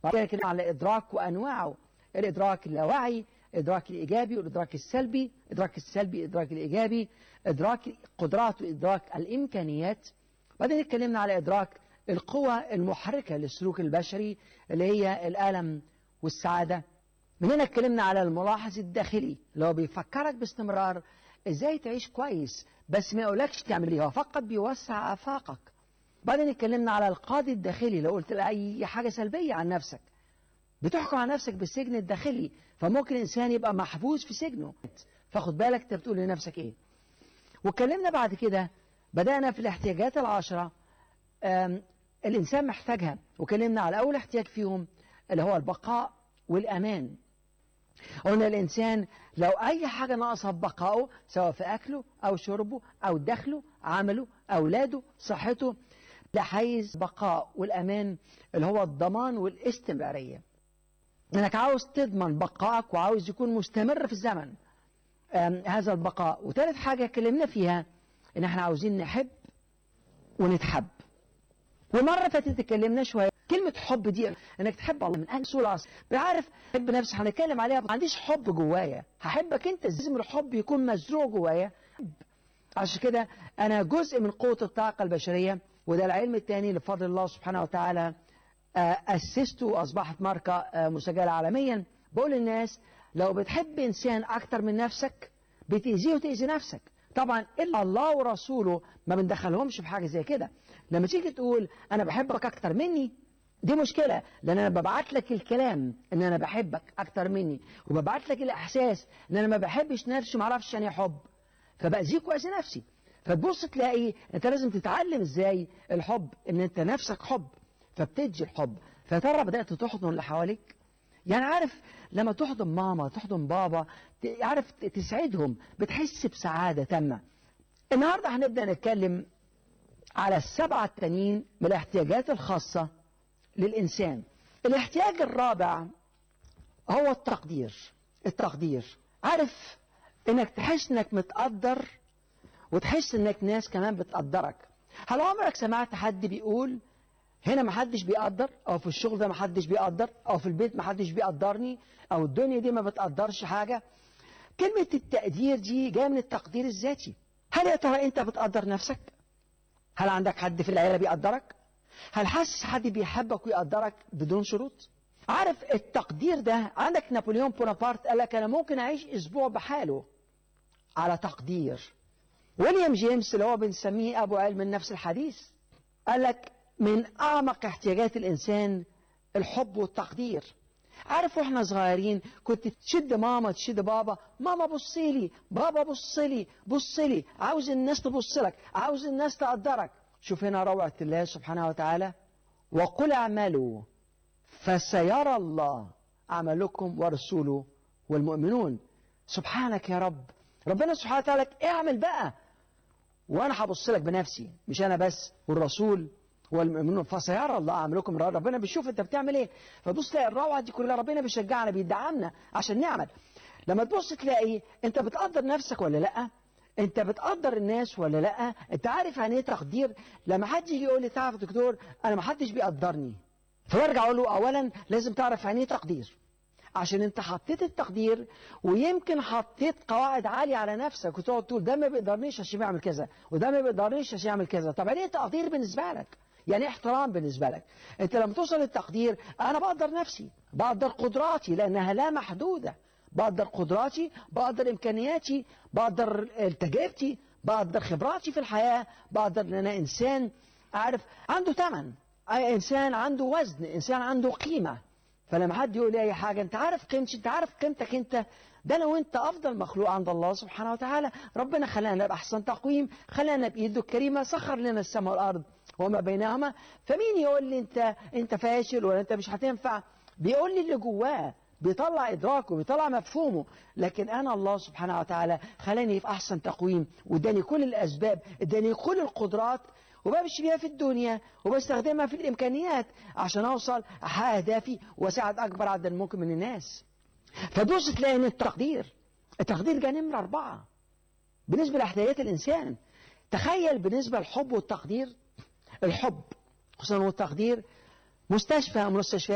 بعدين كده على الإدراك وأنواعه الإدراك اللاواعي الإدراك الإيجابي والإدراك السلبي الإدراك السلبي الإدراك الإيجابي إدراك القدرات وإدراك الإمكانيات بعدين اتكلمنا على إدراك القوى المحركة للسلوك البشري اللي هي الألم والسعادة من هنا اتكلمنا على الملاحظ الداخلي اللي هو بيفكرك باستمرار ازاي تعيش كويس بس ما يقولكش تعمل ايه هو فقط بيوسع افاقك بعدين اتكلمنا على القاضي الداخلي لو قلت اي حاجه سلبيه عن نفسك بتحكم على نفسك بالسجن الداخلي فممكن الانسان يبقى محبوس في سجنه فخد بالك انت بتقول لنفسك ايه واتكلمنا بعد كده بدانا في الاحتياجات العشره الانسان محتاجها وكلمنا على اول احتياج فيهم اللي هو البقاء والامان قلنا الإنسان لو أي حاجة ناقصة في بقائه سواء في أكله أو شربه أو دخله عمله أولاده صحته ده حيز بقاء والأمان اللي هو الضمان والاستمرارية إنك عاوز تضمن بقائك وعاوز يكون مستمر في الزمن هذا البقاء وثالث حاجة اتكلمنا فيها إن احنا عاوزين نحب ونتحب ومرة فاتت اتكلمنا شوية كلمة حب دي انك تحب الله من اهل سوء العصر بعرف حب نفسي هنتكلم عليها ما عنديش حب جوايا هحبك انت لازم الحب يكون مزروع جوايا عشان كده انا جزء من قوة الطاقة البشرية وده العلم الثاني لفضل الله سبحانه وتعالى اسسته واصبحت ماركة مسجلة عالميا بقول للناس لو بتحب انسان اكتر من نفسك بتأذيه وتأذي نفسك طبعا الا الله ورسوله ما بندخلهمش في حاجه زي كده لما تيجي تقول انا بحبك اكتر مني دي مشكلة لأن أنا ببعت لك الكلام إن أنا بحبك أكتر مني وببعت لك الإحساس إن أنا ما بحبش نفسي ما أعرفش يعني حب فبأذيك وأذي نفسي فتبص تلاقي أنت لازم تتعلم إزاي الحب إن أنت نفسك حب فبتدي الحب فترى بدأت تحضن اللي حواليك يعني عارف لما تحضن ماما تحضن بابا عارف تسعدهم بتحس بسعادة تامة النهاردة هنبدأ نتكلم على السبعة التانيين من الاحتياجات الخاصة للإنسان الاحتياج الرابع هو التقدير التقدير عارف انك تحس انك متقدر وتحس انك ناس كمان بتقدرك هل عمرك سمعت حد بيقول هنا ما حدش بيقدر او في الشغل ده ما حدش بيقدر او في البيت ما حدش بيقدرني او الدنيا دي ما بتقدرش حاجة كلمة التقدير دي جاية من التقدير الذاتي هل يا ترى انت بتقدر نفسك هل عندك حد في العيلة بيقدرك هل حاسس حد بيحبك ويقدرك بدون شروط عارف التقدير ده عندك نابليون بونابرت قال لك انا ممكن اعيش اسبوع بحاله على تقدير ويليام جيمس اللي هو بنسميه ابو علم النفس الحديث قال لك من اعمق احتياجات الانسان الحب والتقدير عارف واحنا صغيرين كنت تشد ماما تشد بابا ماما بصيلي بابا بصلي بصلي عاوز الناس تبص لك عاوز الناس تقدرك شوف هنا روعة الله سبحانه وتعالى وقل اعملوا فسيرى الله عملكم ورسوله والمؤمنون سبحانك يا رب ربنا سبحانه وتعالى اعمل بقى وانا هبص لك بنفسي مش انا بس والرسول والمؤمنون فسيرى الله عملكم ربنا بيشوف انت بتعمل ايه فبص تلاقي الروعه دي كلها ربنا بيشجعنا بيدعمنا عشان نعمل لما تبص تلاقي انت بتقدر نفسك ولا لا انت بتقدر الناس ولا لا انت عارف يعني ايه تقدير لما حد يجي يقول لي تعرف دكتور انا ما حدش بيقدرني فبرجع اقول له اولا لازم تعرف يعني ايه تقدير عشان انت حطيت التقدير ويمكن حطيت قواعد عالية على نفسك وتقعد تقول ده ما بيقدرنيش عشان يعمل كذا وده ما بيقدرنيش عشان يعمل كذا طب يعني ايه تقدير بالنسبة لك يعني احترام بالنسبة لك انت لما توصل للتقدير انا بقدر نفسي بقدر قدراتي لانها لا محدودة بقدر قدراتي بقدر امكانياتي بقدر تجربتي بقدر خبراتي في الحياة بقدر ان انا انسان عارف عنده ثمن انسان عنده وزن انسان عنده قيمة فلما حد يقول لي اي حاجة انت عارف قيمتي انت عارف قيمتك انت ده لو انت افضل مخلوق عند الله سبحانه وتعالى ربنا خلانا باحسن تقويم خلانا بايده الكريمة سخر لنا السماء والارض وما بينهما فمين يقول لي انت انت فاشل ولا انت مش هتنفع بيقول لي اللي جواه بيطلع إدراكه بيطلع مفهومه لكن أنا الله سبحانه وتعالى خلاني في أحسن تقويم واداني كل الأسباب اداني كل القدرات وبمشي بيها في الدنيا وبستخدمها في الإمكانيات عشان أوصل أحقق أهدافي وأساعد أكبر عدد ممكن من الناس فدوس تلاقي إن التقدير التقدير جاء نمرة أربعة بالنسبة لاحتياجات الإنسان تخيل بالنسبة للحب والتقدير الحب خصوصا والتقدير مستشفى مستشفيات